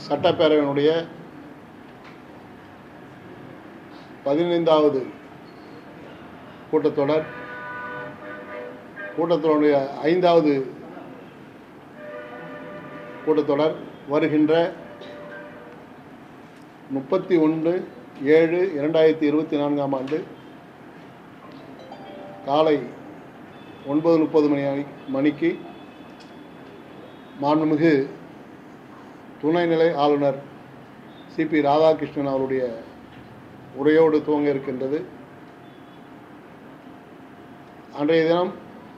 சட்டப்பேரவையினுடைய பதினைந்தாவது கூட்டத்தொடர் கூட்டத்தொடருடைய ஐந்தாவது கூட்டத்தொடர் வருகின்ற முப்பத்தி ஒன்று ஏழு இரண்டாயிரத்தி இருபத்தி நான்காம் ஆண்டு காலை ஒன்பது முப்பது மணி மணிக்கு மாண்புமிகு துணைநிலை ஆளுநர் சிபி ராதாகிருஷ்ணன் அவருடைய உரையோடு துவங்க இருக்கின்றது அன்றைய தினம்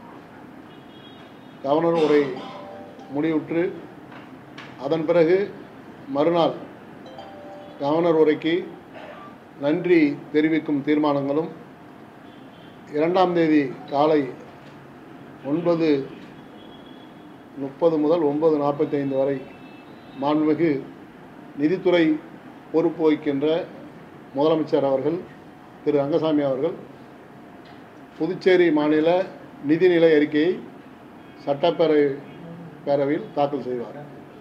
கவர்னர் உரை முடிவுற்று அதன் பிறகு மறுநாள் கவர்னர் உரைக்கு நன்றி தெரிவிக்கும் தீர்மானங்களும் இரண்டாம் தேதி காலை ஒன்பது முப்பது முதல் ஒன்பது நாற்பத்தைந்து வரை மாண்புமிகு நிதித்துறை பொறுப்பு வகிக்கின்ற முதலமைச்சர் அவர்கள் திரு ரங்கசாமி அவர்கள் புதுச்சேரி மாநில நிதிநிலை அறிக்கையை சட்டப்பேரவை பேரவையில் தாக்கல் செய்வார்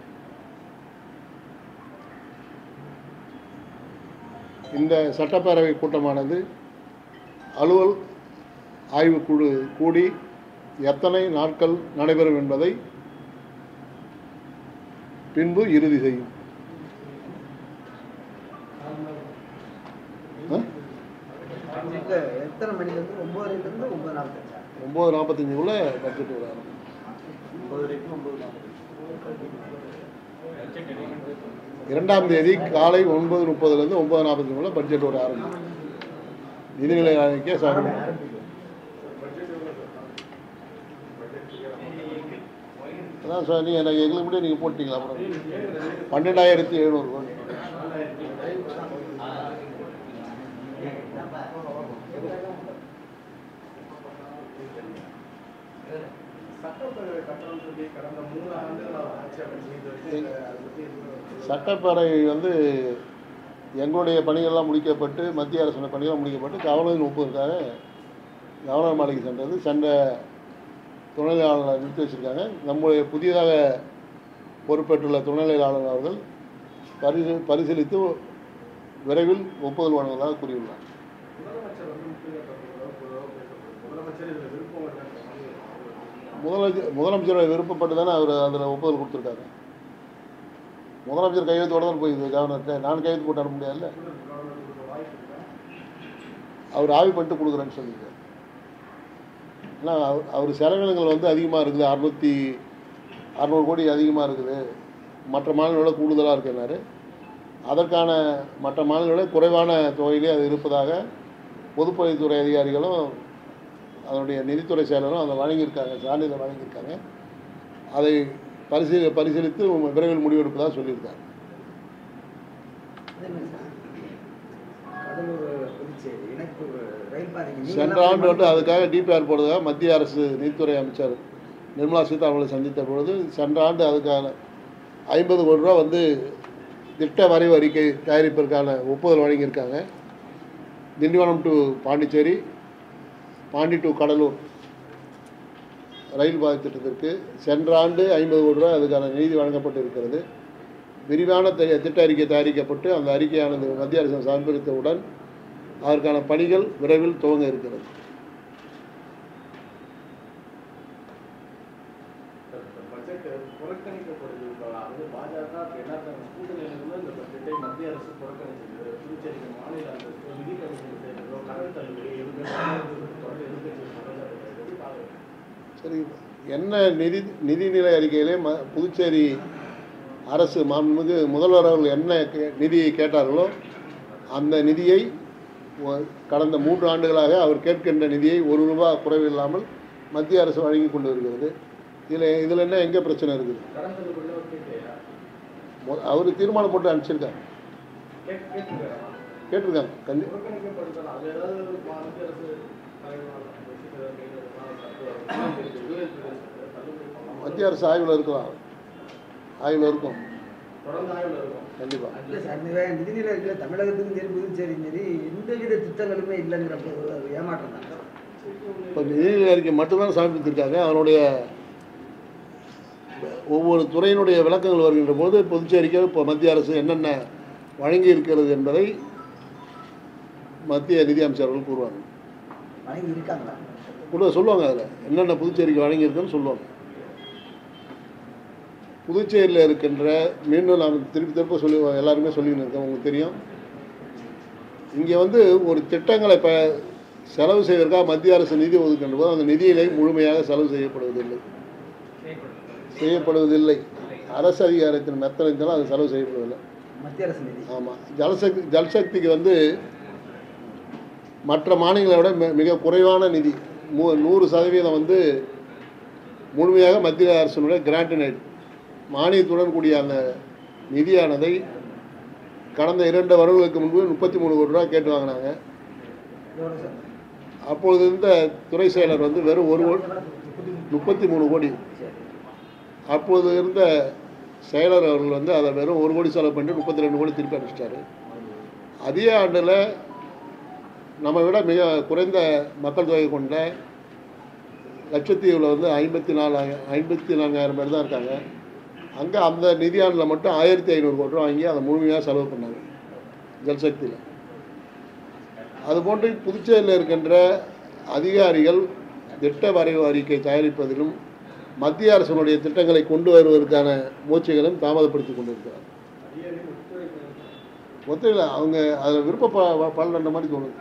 இந்த சட்டப்பேரவை கூட்டமானது அலுவல் ஆய்வுக்குழு கூடி எத்தனை நாட்கள் நடைபெறும் என்பதை பின்பு இறுதி செய்யும் ஆ? இல்ல, எத்தனை மணிலேருந்து ஒம்பதுலேருந்து ஒம்பது நாற்பத்தஞ்சா ஒம்பது நாற்பத்தஞ்சுக்குள்ளே பட்ஜெட் வரும் ஒம்பது வரைக்கும் ஒம்பது நாற்பத்தஞ்சு இரண்டாம் தேதி காலை ஒன்பது முப்பதுலேருந்து ஒன்பது நாற்பத்தஞ்சுக்குள்ளே பட்ஜெட் வர ஆரம்பிக்கும் நிதிநிலை அறிக்கை சாமி அதான் சார் நீங்கள் எனக்கு எங்களுக்கு மட்டும் நீங்கள் போட்டீங்களா அப்புறம் பன்னெண்டாயிரத்தி எழுநூறு சட்டப்பேரவை கட்டணம் சொல்லி கடந்த மூணு ஆண்டுகள் அவர் ஆட்சி அமைச்சு அதை பற்றி சட்டப்பேரவை வந்து எங்களுடைய பணிகள்லாம் முடிக்கப்பட்டு மத்திய அரசின் பணிகள் முடிக்கப்பட்டு கவர்னரின் ஒப்புதலுக்காக கவர்னர் மாளிகை சென்றது சென்ற துணைநிலை ஆளுநர் நிறுத்தி வச்சிருக்காங்க நம்முடைய புதியதாக பொறுப்பேற்றுள்ள துணைநிலை ஆளுநர் அவர்கள் பரிசீ பரிசீலித்து விரைவில் ஒப்புதல் வழங்குவதாக கூறியுள்ளார் முதலமைச்சர் வந்து முக்கியத்துவம் முதலமைச்சர் இதில் விருப்பம் இல்லைன்ற மாதிரி முதலமைச்சர் முதலமைச்சரோட விருப்பப்பட்டு தானே அவர் அதில் ஒப்புதல் கொடுத்துருக்காரு முதலமைச்சர் கையெழுத்தோட தான் போயிடுது கவர்னர்கிட்ட நான் கையெழுத்து போட்டு அனுப்ப முடியாதுல்ல கவர்மெண்ட் வாய்ப்பு இருக்கா அவர் ஆய்வு பண்ணிட்டு கொடுக்குறேன்னு சொல்லியிருக்காரு ஏன்னா அவர் அவர் செலவினங்கள் வந்து அதிகமாக இருக்குது அறுநூற்றி அறநூறு கோடி அதிகமாக இருக்குது மற்ற மாநிலங்களோட கூடுதலாக இருக்குன்னாரு அதற்கான மற்ற மாநிலங்களோட குறைவான தொகையிலே அது இருப்பதாக பொதுப்பணித்துறை அதிகாரிகளும் அதனுடைய நிதித்துறை செயலரும் அதை வழங்கியிருக்காங்க சான்றிதழ் வழங்கியிருக்காங்க அதை பரிசீலி பரிசீலித்து விரைவில் முடிவெடுப்பதாக சொல்லியிருக்காங்க அதே மாதிரி சார், கடலூர் புதுச்சேரி இணைப்பு ரயில் பாதைக்கு நீங்க சென்ற எல்லாம் ஆண்டு வந்து அதுக்காக டிபிஆர் போடுறதுக்காக மத்திய அரசு நிதித்துறை அமைச்சர் நிர்மலா சீதாராமனை சந்தித்த பொழுது சென்ற ஆண்டு அதுக்கான ஐம்பது கோடி ரூபா வந்து திட்ட வரைவு அறிக்கை தயாரிப்பதற்கான ஒப்புதல் வழங்கியிருக்காங்க திண்டிவனம் டு பாண்டிச்சேரி பாண்டி டு கடலூர் ரயில் பாதை திட்டத்திற்கு சென்ற ஆண்டு ஐம்பது கோடி ரூபாய் அதுக்கான நிதி வழங்கப்பட்டு இருக்கிறது விரிவான தி- திட்ட அறிக்கை தயாரிக்கப்பட்டு அந்த அறிக்கையானது மத்திய அரசு சமர்ப்பித்தவுடன் அதற்கான பணிகள் விரைவில் துவங்க இருக்கிறது பட்ஜெட் புறக்கணிக்கப்படுது இப்போ அது பாஜக எல்லாத்த கூட்டணியிலிருந்து இந்த பட்ஜெட்டை மத்திய அரசு புறக்கணிச்சது புதுச்சேரிக்கு மாநில அந்தஸ்து நிதி கமிஷன் சேர்ந்ததோ கடன் தள்ளுபடி எதுவுமே தொடர்ந்து எதிர்க்கட்சி எப்படி பார்க்குறீங்க சரி என்ன நிதி நிதிநிலை அறிக்கையிலே ம புதுச்சேரி அரசு மாண்புமிகு முதல்வர் அவர்கள் என்ன கே- நிதியை கேட்டார்களோ அந்த நிதியை ஒ- கடந்த மூன்று ஆண்டுகளாக அவர் கேட்கின்ற நிதியை ஒரு ரூபாய் குறைவில்லாமல் மத்திய அரசு வழங்கி கொண்டு வருகிறது இதில் இதில் என்ன எங்கே பிரச்சனை இருக்குது கடன் தள்ளுபடியில் ஒரு கேட்கலையா மொ- அவர் தீர்மானம் போட்டு அனுப்பிச்சிருக்காங்க கேட் கேட்டுருக்காரு கேட்டிருக்காங்க கண்டி புறக்கணிக்கப்படுதல் அது ஏதாவது மத்திய அரசு தலைவர்களால் ஏதாவது கையில் எடுக்கலாம், தப்பு யூனியன் பிரதேசத்தில் தள்ளுபடி பண்ணலாம். மத்திய அரசு ஆய்வில் இருக்கலாம் ஆய்வில் இருக்கும் தொடர்ந்து ஆய்வில் இருக்கும் கண்டிப்பாக இல்ல சார், இந்த நிதிநிலை அறிக்கையில தமிழகத்துக்கும் சரி புதுச்சேரியும் சரி எந்தவித திட்டங்களுமே இல்லைங்கிற ஒரு ஒரு ஏமாற்றம் தான் இப்போ நிதிநிலை அறிக்கை மட்டும்தான் சமர்ப்பித்திருக்காங்க அதனுடைய ஒவ்வொரு துறையினுடைய விளக்கங்கள் வருகின்ற போது புதுச்சேரிக்கு இப்போ மத்திய அரசு என்னென்ன வழங்கி இருக்கிறது என்பதை மத்திய நிதி அமைச்சர்கள் கூறுவாங்க வழங்கி இருக்காங்களா கூட சொல்லுவாங்க அதில் என்னென்ன புதுச்சேரிக்கு வழங்கியிருக்குன்னு சொல்லுவாங்க புதுச்சேரியில் இருக்கின்ற மீண்டும் நான் திருப்பி திருப்ப சொல்லி எல்லாருமே சொல்லின்னு இருக்கேன் உங்களுக்கு தெரியும் இங்கே வந்து ஒரு திட்டங்களை இப்போ செலவு செய்வதற்காக மத்திய அரசு நிதி ஒதுக்கின்ற போது அந்த நிதியிலே முழுமையாக செலவு செய்யப்படுவதில்லை செய்யப்படுவதில்லை அரசு அதிகாரத்தின் மெத்தனைத்தாலும் அது செலவு செய்யப்படுவதில்லை மத்திய அரசு நிதி ஆமாம் ஜலசக்தி ஜல்சக்திக்கு வந்து மற்ற மாநிலங்களை விட மி- மிக குறைவான நிதி மூ நூறு சதவீதம் வந்து முழுமையாக மத்திய அரசினுடைய கிராண்டினைட் மானியத்துடன் கூடிய அந்த நிதியானதை கடந்த இரண்டு வருடங்களுக்கு முன்பு முப்பத்தி மூணு கோடி ரூபா கேட்டு வாங்கினாங்க எவ்வளோ சார் அப்பொழுது இருந்த துறை செயலர் வந்து வெறும் ஒரு கோடி முப்பத்தி மூணு கோடி சரி அப்போது இருந்த செயலர் அவர்கள் வந்து அதை வெறும் ஒரு கோடி செலவு பண்ணிட்டு முப்பத்தி ரெண்டு கோடி திருப்பி அனுப்பிச்சிட்டாரு அதே ஆண்டில் நம்ம விட மிக குறைந்த மக்கள் தொகை கொண்ட லட்சத்தீவில் வந்து ஐம்பத்தி நாலு ஐம்பத்தி நான்காயிரம் பேர் தான் இருக்காங்க அங்கே அந்த நிதியாண்டில் மட்டும் ஆயிரத்தி ஐநூறு கோடி ரூபா வாங்கி அதை முழுமையாக செலவு பண்ணாங்க ஜல்சக்தியில் அதுபோன்று புதுச்சேரியில் இருக்கின்ற அதிகாரிகள் திட்ட வரைவு அறிக்கை தயாரிப்பதிலும் மத்திய அரசினுடைய திட்டங்களை கொண்டு வருவதற்கான முயற்சிகளும் தாமதப்படுத்தி கொண்டிருக்கிறார் ஒத்துழைல அவங்க அதில் விருப்ப ப- பலன்ற மாதிரி தோணுது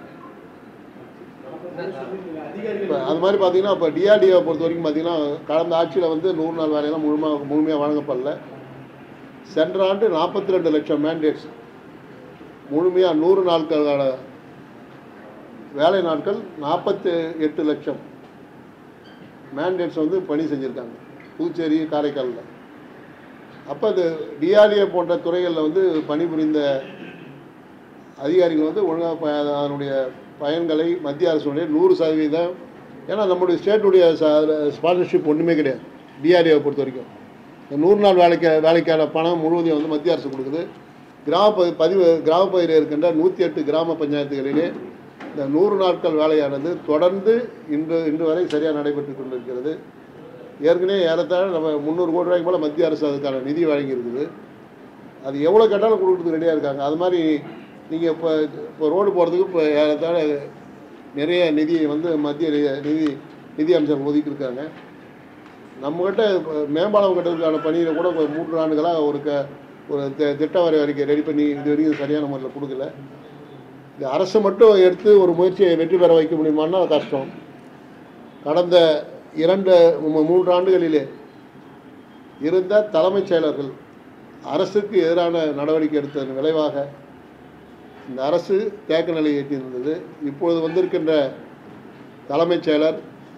இப்போ அது மாதிரி பார்த்தீங்கன்னா இப்போ டிஆர்டிஓ பொறுத்த வரைக்கும் பார்த்தீங்கன்னா கடந்த ஆட்சியில் வந்து நூறு நாள் வேலையெல்லாம் முழுமையாக முழுமையாக வழங்கப்படல சென்ற ஆண்டு நாற்பத்தி ரெண்டு லட்சம் மேண்டேட்ஸ் முழுமையாக நூறு நாட்களோட வேலை நாட்கள் நாற்பத்தி எட்டு லட்சம் மேண்டேட்ஸ் வந்து பணி செஞ்சுருக்காங்க புதுச்சேரி காரைக்காலில் அப்போ அது டிஆர்டிஏ போன்ற துறைகளில் வந்து பணிபுரிந்த அதிகாரிகள் வந்து ஒழுங்காக ப அதனுடைய பயன்களை மத்திய அரசுடைய நூறு சதவீதம் ஏன்னா நம்முடைய ஸ்டேட்டுடைய ஸ்பான்சர்ஷிப் ஒன்றுமே கிடையாது டிஆர்டிஏவை பொறுத்த வரைக்கும் இந்த நூறு நாள் வேலைக்கு வேலைக்கான பணம் முழுவதையும் வந்து மத்திய அரசு கொடுக்குது கிராம பகு- பதிவு கிராம பகுதியில் இருக்கின்ற நூற்றி எட்டு கிராம பஞ்சாயத்துகளிலே இந்த நூறு நாட்கள் வேலையானது தொடர்ந்து இன்று இன்று வரை சரியாக நடைபெற்று கொண்டிருக்கிறது ஏற்கனவே ஏறத்தாழ நம்ம முந்நூறு கோடி ரூபாய்க்கு போல் மத்திய அரசு அதுக்கான நிதி வழங்கியிருக்குது அது எவ்வளோ கேட்டாலும் கொடுக்குறதுக்கு ரெடியாக இருக்காங்க அது மாதிரி நீங்கள் இப்போ இப்போ ரோடு போகிறதுக்கு இப்போ ஏறத்தாழ நிறைய நிதி வந்து மத்திய நி- நிதி நிதி அமைச்சர் ஒதுக்கியிருக்காங்க நம்மக்கிட்ட இப்போ மேம்பாலம் கட்டுறதுக்கான பணியில் கூட ஒரு மூன்று ஆண்டுகளாக ஒரு க ஒரு தி- திட்ட வரை அறிக்கை ரெடி பண்ணி இது வரைக்கும் சரியான முறையில் கொடுக்கல இது அரசு மட்டும் எடுத்து ஒரு முயற்சியை வெற்றி பெற வைக்க முடியுமான்னா கஷ்டம் கடந்த இரண்டு மூ- மூன்று ஆண்டுகளிலே இருந்த தலைமைச் செயலர்கள் அரசுக்கு எதிரான நடவடிக்கை எடுத்ததன் விளைவாக இந்த அரசு தேக்க நிலையை எட்டியிருந்தது இப்பொழுது வந்திருக்கின்ற தலைமைச் செயலர்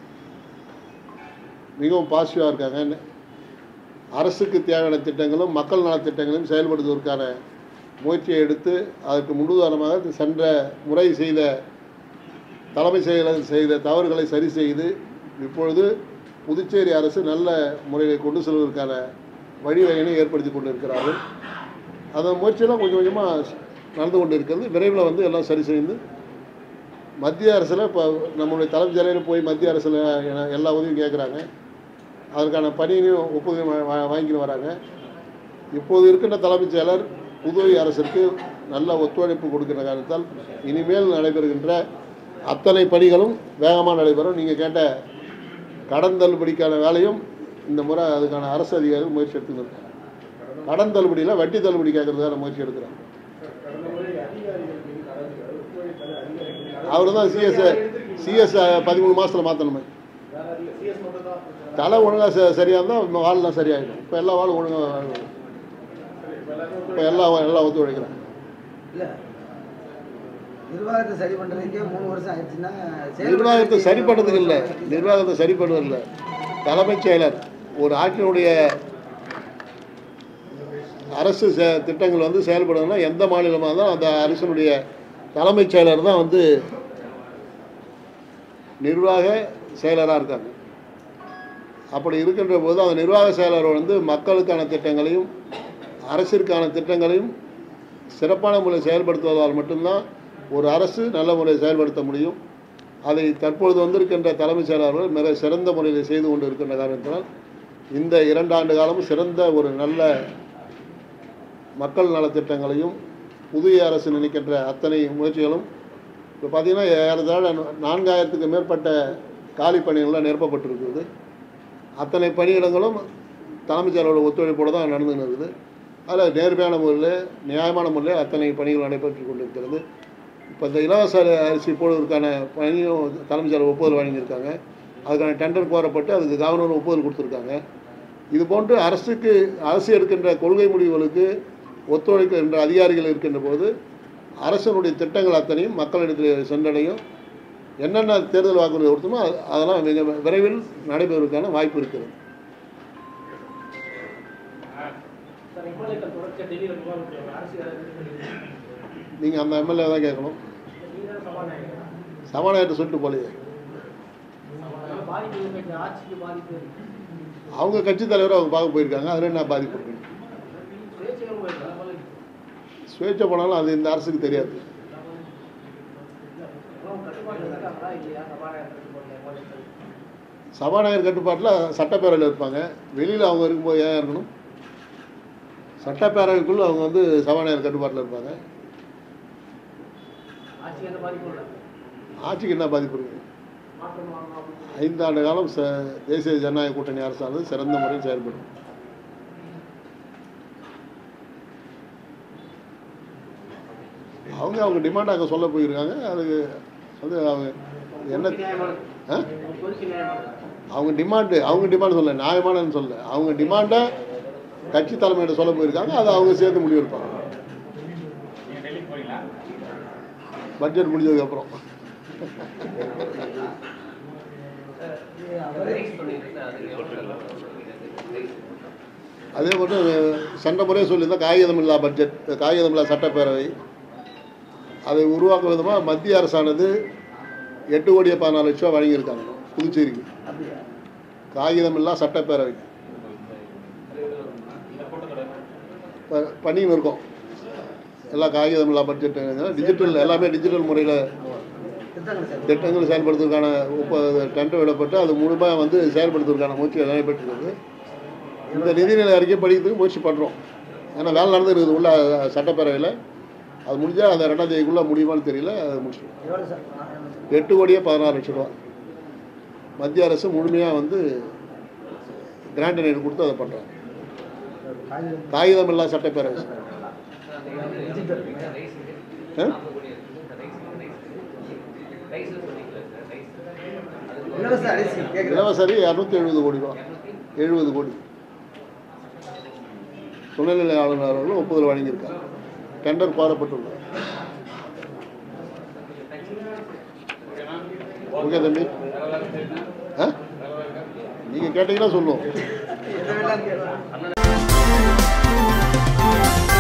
மிகவும் பாசிட்டிவாக இருக்காங்க அரசுக்கு தேவையான திட்டங்களும் மக்கள் நலத் திட்டங்களையும் செயல்படுத்துவதற்கான முயற்சியை எடுத்து அதற்கு முன்னுதாரணமாக இது சென்ற முறை செய்த தலைமை செயலர் செய்த தவறுகளை சரி செய்து இப்பொழுது புதுச்சேரி அரசு நல்ல முறையில் கொண்டு செல்வதற்கான வழிவகையினை ஏற்படுத்தி கொண்டிருக்கிறார்கள் அந்த முயற்சியெல்லாம் கொஞ்சம் கொஞ்சமாக நடந்து கொண்டு இருக்கிறது விரைவில் வந்து எல்லாம் சரி செய்து மத்திய அரசில் இப்போ நம்மளுடைய தலைமைச் செயலர் போய் மத்திய அரசில் எல்லா உதவியும் கேட்குறாங்க அதற்கான பணியையும் ஒப்புதல் வா- வா- வாங்கிட்டு வராங்க இப்போது இருக்கின்ற தலைமைச் செயலர் புதுவை அரசிற்கு நல்ல ஒத்துழைப்பு கொடுக்கின்ற காரணத்தால் இனிமேல் நடைபெறுகின்ற அத்தனை பணிகளும் வேகமாக நடைபெறும் நீங்கள் கேட்ட கடன் தள்ளுபடிக்கான வேலையும் இந்த முறை அதுக்கான அரசு அதிகாரிகள் முயற்சி எடுத்துன்னு இருக்காங்க கடன் தள்ளுபடியில் வட்டி தள்ளுபடி கேட்கறதுக்கான முயற்சி எடுக்கிறாங்க கடந்த முறை அதிகாரிகள் மீது நடவடிக்கை ஒத்துழைக்காத அதிகாரிகள் மீது அவர் தான் சிஎஸ் சிஎஸ் பதிமூணு மாதத்தில் மாற்றணுமே வேற அதிக சிஎஸ் மட்டும் தான் பிரச்சனை. தலை ஒழுங்காக ச சரியாக இருந்தால் வால்லாம் சரியாயிடும் இப்போ எல்லா வாழும் ஒழுங்காக இப்ப எல்லாரும் இப்போ எல்லா எல்லாம் ஒத்துழைக்கிறாங்க இல்ல நிர்வாகத்தை சரி பண்றதுக்கே மூணு வருஷம் ஆயிடுச்சுன்னா நிர்வாகத்தை சரி பண்ணுறதுக்கு இல்லை நிர்வாகத்தை சரி பண்ணுறது இல்லை தலைமைச் செயலர் ஒரு ஆட்சியினுடைய அரசு செ- திட்டங்கள் வந்து செயல்படணும்னா எந்த மாநிலமாக இருந்தாலும் அந்த அரசினுடைய தலைமைச் செயலர் தான் வந்து நிர்வாக செயலராக இருக்காங்க அப்படி இருக்கின்ற போது அந்த நிர்வாக செயலர் வந்து மக்களுக்கான திட்டங்களையும் அரசிற்கான திட்டங்களையும் சிறப்பான முறையில் செயல்படுத்துவதால் மட்டும்தான் ஒரு அரசு நல்ல முறையில் செயல்படுத்த முடியும் அதை தற்பொழுது வந்திருக்கின்ற தலைமைச் செயலாளர்கள் மிக சிறந்த முறையில் செய்து கொண்டு இருக்கின்ற காரணத்தினால் இந்த இரண்டு ஆண்டு காலமும் சிறந்த ஒரு நல்ல மக்கள் நலத்திட்டங்களையும் புதிய அரசு நினைக்கின்ற அத்தனை முயற்சிகளும் இப்போ பார்த்தீங்கன்னா ஏறத்தாழ நான்காயிரத்துக்கு மேற்பட்ட காலி பணிகள்லாம் நிரப்பப்பட்டிருக்குது அத்தனை பணியிடங்களும் தலைமைச் செயலரோட ஒத்துழைப்போடு தான் நடந்துன்னு இருக்குது அதில் நேர்மையான முறையில் நியாயமான முறையில் அத்தனை பணிகள் நடைபெற்று கொண்டிருக்கிறது இப்போ இந்த இலவச அரிசி போடுவதற்கான பணியும் தலைமைச் செயலர் ஒப்புதல் வழங்கியிருக்காங்க அதுக்கான டெண்டர் கோரப்பட்டு அதுக்கு கவர்னர் ஒப்புதல் கொடுத்துருக்காங்க இது போன்று அரசுக்கு அரசு எடுக்கின்ற கொள்கை முடிவுகளுக்கு ஒத்துழைக்கின்ற அதிகாரிகள் இருக்கின்ற போது அரசனுடைய திட்டங்கள் அத்தனையும் மக்களிடத்தில் சென்றடையும் என்னென்ன தேர்தல் வாக்குறுதி கொடுத்தோமோ அது- அதெல்லாம் மிக விரைவில் நடைபெறுவதற்கான வாய்ப்பு இருக்கிறது சார் இப்போதைக்கு தொடர்ச்சியாக டெல்லியில் முகாம் அரசியல் நீங்கள் அந்த எம்எல்ஏ தான் கேட்கணும் நீங்கள் தான் சபாநாயகர் சபாநாயகர்கிட்ட சொல்லிட்டு போலையே அதனால பாதிப்பு இருக்கு ஆட்சிக்கு பாதிப்பு அவங்க கட்சி தலைவரை அவங்க பார்க்க போயிருக்காங்க அதில் என்ன பாதிப்பு இருக்கு சுயேட்சைகள் போயிருக்காங்க சுயேட்சை போனாலும் அது இந்த அரசுக்கு தெரியாது கட்டுப்பாடு இருக்காங்களா இல்லையா சபாநாயகர் கட்டுப்பாடு சபாநாயகர் கட்டுப்பாட்டில் சட்டப்பேரவையில் இருப்பாங்க வெளியில் அவங்க இருக்கும்போது ஏன் இருக்கணும் சட்டப்பேரவைக்குள்ள அவங்க வந்து சபாநாயகர் கட்டுப்பாட்டில் இருப்பாங்க ஆட்சிக்கு எந்த பாதிப்பும் இல்லை ஆட்சிக்கு என்ன பாதிப்பு இருக்கு மாற்றம் வாங்கணும் அப்படின்னு ஐந்தாண்டு காலம் ச தேசிய ஜனநாயக கூட்டணி அரசானது சிறந்த முறையில் செயல்படும் அவங்க அவங்க டிமாண்ட் அங்கே சொல்ல போயிருக்காங்க அதுக்கு வந்து அவங்க என்ன ஆ? கோரிக்கை நியாயமானது அவங்க டிமாண்டு அவங்க டிமாண்ட் சொல்ல நியாயமானன்னு சொல்ல அவங்க டிமாண்டை கட்சி தலைமையிட சொல்ல போயிருக்காங்க அதை அவங்க சேர்த்து முடிவு எடுப்பாங்க பட்ஜெட் முடிஞ்சதுக்கப்புறம் அதே போன்று சென்ற முறையே சொல்லியிருந்தா காகிதமில்லா பட்ஜெட் காகிதமில்லா சட்டப்பேரவை அதை உருவாக்கும் விதமாக மத்திய அரசானது எட்டு கோடியே பதினாலு லட்ச ரூபா வழங்கியிருக்காங்க புதுச்சேரிக்கு அப்படியா காகிதமில்லா சட்டப்பேரவை ப- பண்ணின்னு இருக்கோம் எல்லாம் காகிதமில்லா பட்ஜெட் டிஜிட்டல் எல்லாமே டிஜிட்டல் முறையில் திட்டங்கள் சார் திட்டங்கள் செயல்படுத்துவதற்கான ஒப்ப டெண்டர் விடப்பட்டு அது முழுமையாக வந்து செயல்படுத்துவதற்கான முயற்சி நடைபெற்றிருக்குது இந்த நிதிநிலை அறிக்கை படிக்கிறதுக்கு முயற்சி பண்ணுறோம் ஏன்னா வேலை நடந்துருக்குது உள்ள சட்டப்பேரவையில் அது முடிஞ்சால் அந்த ரெண்டாம் தேதிக்குள்ளே முடியுமான்னு தெரியல அது முடிச்சிடும் எவ்வளோ சார் ஆ, ஆமா சார். எட்டு கோடியே பதினாறு லட்ச ரூபா மத்திய அரசு முழுமையாக வந்து கிராண்ட் நைட் கொடுத்து அதை பண்ணுறாங்க காகிதம் காகிதம் இல்லா சட்டப்பேரவை டிஜிட்டல் ஆ? இலவச அரிசி கேட்குறேன் இலவசரி இரநூத்தி எழுபது கோடி ரூபா எழுபது கோடி துணைநிலை ஆளுநர் அவர்கள் ஒப்புதல் வழங்கியிருக்காங்க டெண்டர் கோரப்பட்டுள்ளது ஓகே தம்பி ஆ நீங்கள் கேட்டீங்கன்னா சொல்லுவோம் எதை வேணாலும் கேட்கலாம்